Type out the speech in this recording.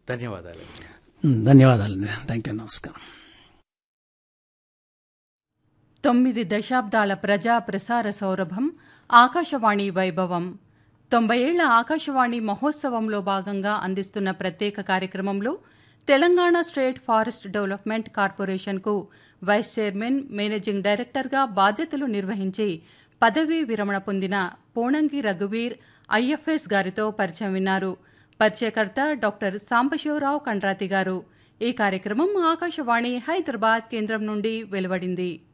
ధన్యవాదాలు ఉమ్, ధన్యవాదాలండి thank you నమస్కారం తొమ్మిది దశాబ్దాల ప్రజా ప్రసార సౌరభం ఆకాశవాణి వైభవం తొంభై ఏళ్ల ఆకాశవాణి మహోత్సవంలో భాగంగా అందిస్తున్న ప్రత్యేక కార్యక్రమంలో తెలంగాణ స్టేట్ ఫారెస్ట్ డెవలప్మెంట్ కార్పొరేషన్కు వైస్ చైర్మన్ మేనేజింగ్ డైరెక్టర్గా బాధ్యతలు నిర్వహించి పదవీ విరమణ పొందిన పోణంగి రఘువీర్ ఐఎఫ్ఎస్ గారితో పరిచయం విన్నారు పరిచయకర్త డాక్టర్ సాంబశివరావు కండ్రాతి గారు ఈ కార్యక్రమం ఆకాశవాణి హైదరాబాద్ కేంద్రం నుండి వెలువడింది